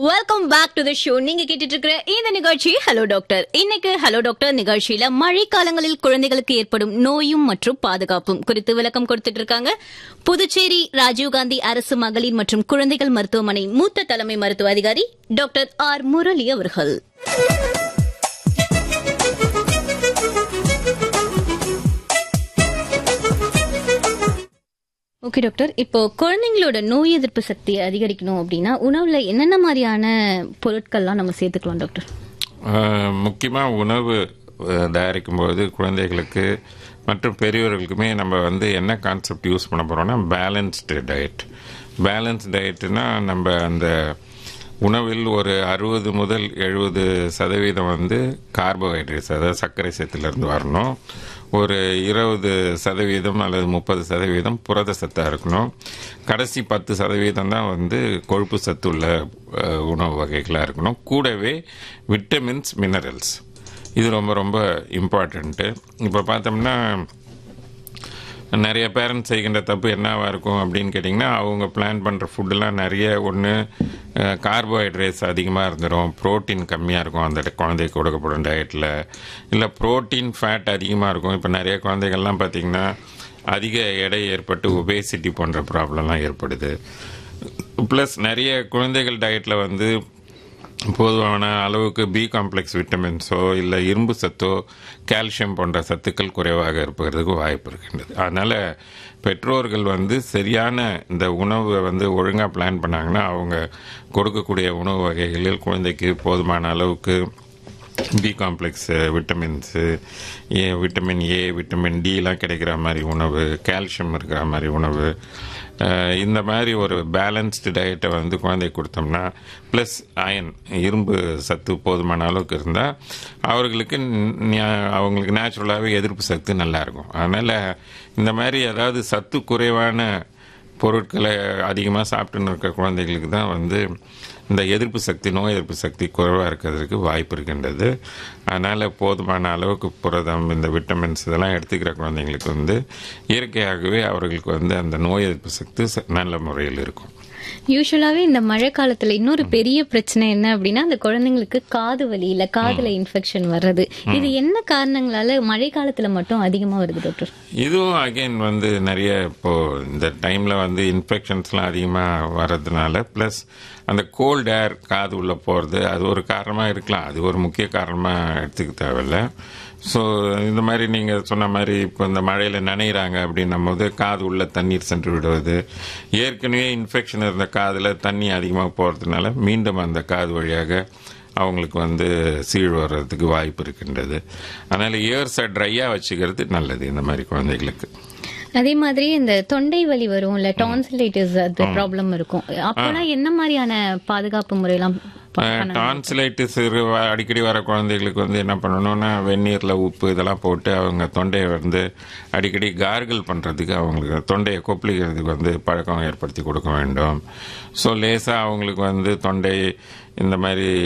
Welcome back to the show நீங்க கேட்டுட்டு இருக்கிற இந்த நிகழ்ச்சி ஹலோ டாக்டர் இன்னைக்கு ஹலோ டாக்டர் நிகழ்ச்சியில மழை காலங்களில் குழந்தைகளுக்கு ஏற்படும் நோயும் மற்றும் பாதுகாப்பும் குறித்து விளக்கம் கொடுத்துட்டு இருக்காங்க புதுச்சேரி ராஜீவ்காந்தி அரசு மகளிர் மற்றும் குழந்தைகள் மருத்துவமனை மூத்த தலைமை மருத்துவ அதிகாரி டாக்டர் ஆர் முரளி அவர்கள் ஓகே டாக்டர் இப்போ குழந்தைங்களோட நோய் எதிர்ப்பு சக்தியை அதிகரிக்கணும் அப்படின்னா உணவுல என்னென்ன மாதிரியான பொருட்கள்லாம் நம்ம சேர்த்துக்கலாம் டாக்டர் முக்கியமாக உணவு அஹ், தயாரிக்கும்போது குழந்தைகளுக்கு மற்றும் பெரியவர்களுக்குமே நம்ம வந்து என்ன கான்செப்ட் யூஸ் பண்ண போகிறோம்னா பேலன்ஸ்டு டயட் பேலன்ஸ் டயட்னா நம்ம அந்த உணவில் ஒரு அறுபது முதல் எழுபது சதவீதம் வந்து கார்போஹைட்ரேட்ஸ் அதாவது சர்க்கரை சத்துலேருந்து வரணும் ஒரு இருபது சதவீதம் அல்லது முப்பது சதவீதம் புரத சத்தாக இருக்கணும் கடைசி பத்து சதவீதம் தான் வந்து கொழுப்பு சத்து உள்ள அஹ், உணவு வகைகளாக இருக்கணும் கூடவே விட்டமின்ஸ் மினரல்ஸ் இது ரொம்ப ரொம்ப இம்பார்ட்டண்ட்டு இப்போ பார்த்தோம்னா நிறைய பேரண்ட்ஸ் செய்கின்ற தப்பு என்னவா இருக்கும் அப்படின்னு கேட்டிங்கன்னா அவங்க பிளான் பண்ணுற ஃபுட்டெல்லாம் நிறைய ஒன்று கார்போஹைட்ரேட்ஸ் அதிகமாக இருந்துடும் புரோட்டீன் கம்மியாக இருக்கும் அந்த குழந்தைக்கு கொடுக்கப்படும் டயட்டில் இல்லை புரோட்டீன் ஃபேட் அதிகமாக இருக்கும் இப்போ நிறைய குழந்தைகள்லாம் பார்த்திங்கன்னா அதிக எடை ஏற்பட்டு ஒபேசிட்டி போன்ற ப்ராப்ளம்லாம் ஏற்படுது ப்ளஸ் நிறைய குழந்தைகள் டயட்டில் வந்து போதுமான அளவுக்கு பி காம்ப்ளெக்ஸ் விட்டமின்ஸோ இல்லை இரும்பு சத்தோ கால்சியம் போன்ற சத்துக்கள் குறைவாக இருப்பதற்கு வாய்ப்பு இருக்கின்றது அதனால் பெற்றோர்கள் வந்து சரியான இந்த உணவை வந்து ஒழுங்காக பிளான் பண்ணாங்கன்னா அவங்க கொடுக்கக்கூடிய உணவு வகைகளில் குழந்தைக்கு போதுமான அளவுக்கு B complex vitamins A vitamin A vitamin டிலாம் கிடைக்கிற மாதிரி உணவு கால்சியம் இருக்கிற மாதிரி உணவு அஹ், இந்த மாதிரி ஒரு பேலன்ஸ்டு டயட்டை வந்து குழந்தைக்கு கொடுத்தோம்னா ப்ளஸ் அயன் இரும்பு சத்து போதுமான அளவுக்கு இருந்தால் அவர்களுக்கு ந- அவங்களுக்கு நேச்சுரலாகவே எதிர்ப்பு சக்தி நல்லாயிருக்கும் அதனால் இந்த மாதிரி அதாவது சத்து குறைவான பொருட்களை அதிகமாக சாப்பிட்டுன்னு இருக்க குழந்தைகளுக்கு தான் வந்து இந்த எதிர்ப்பு சக்தி நோய் எதிர்ப்பு சக்தி குறைவாக இருக்கிறதுக்கு வாய்ப்பு இருக்கின்றது அதனால் போதுமான அளவுக்கு புரதம் இந்த விட்டமின்ஸ் இதெல்லாம் எடுத்துக்கிற குழந்தைங்களுக்கு வந்து இயற்கையாகவே அவர்களுக்கு வந்து அந்த நோய் எதிர்ப்பு சக்தி ச- நல்ல முறையில் இருக்கும் யூஸ்வலாவே இந்த மழை காலத்துல இன்னொரு பெரிய பிரச்சனை என்ன அப்படின்னா அந்த குழந்தைங்களுக்கு காது வலி இல்ல காதுல இன்ஃபெக்ஷன் வர்றது இது என்ன காரணங்களால மழை காலத்துல மட்டும் அதிகமா வருது டாக்டர் இதுவும் அகைன் வந்து நிறைய இப்போ இந்த டைம்ல வந்து இன்ஃபெக்ஷன்ஸ்லாம் அதிகமாக வர்றதுனால ப்ளஸ் அந்த கோல்ட் ஏர் காது உள்ள போகிறது அது ஒரு காரணமாக இருக்கலாம் அது ஒரு முக்கிய காரணமாக எடுத்துக்க தேவையில்ல ஸோ இந்த மாதிரி நீங்கள் சொன்ன மாதிரி இப்போ இந்த மழையில் நனைகிறாங்க அப்படின்னும் போது காது உள்ள தண்ணீர் சென்று விடுவது ஏற்கனவே இன்ஃபெக்ஷன் இருந்த காதில் தண்ணி அதிகமாக போகிறதுனால மீண்டும் அந்த காது வழியாக அவங்களுக்கு வந்து சீழ் வர்றதுக்கு வாய்ப்பு இருக்கின்றது அதனால் இயர்ஸை ட்ரையாக வச்சுக்கிறது நல்லது இந்த மாதிரி குழந்தைகளுக்கு அதே மாதிரி இந்த தொண்டை வலி வரும் இல்ல டான்சிலைட்டிஸ் அது ப்ராப்ளம் இருக்கும் அப்போலாம் என்ன மாதிரியான பாதுகாப்பு முறையெல்லாம் ப- பண்ணணும்? டான்சிலைட்டிஸ் அடிக்கடி வர குழந்தைகளுக்கு வந்து என்ன பண்ணணும்னா வெந்நீரில் உப்பு இதெல்லாம் போட்டு அவங்க தொண்டையை வந்து அடிக்கடி கார்கிள் பண்ணுறதுக்கு அவங்களுக்கு தொண்டையை கொப்பளிக்கிறதுக்கு வந்து பழக்கம் ஏற்படுத்தி கொடுக்க வேண்டும் ஸோ லேசாக அவங்களுக்கு வந்து தொண்டை இந்த மாதிரி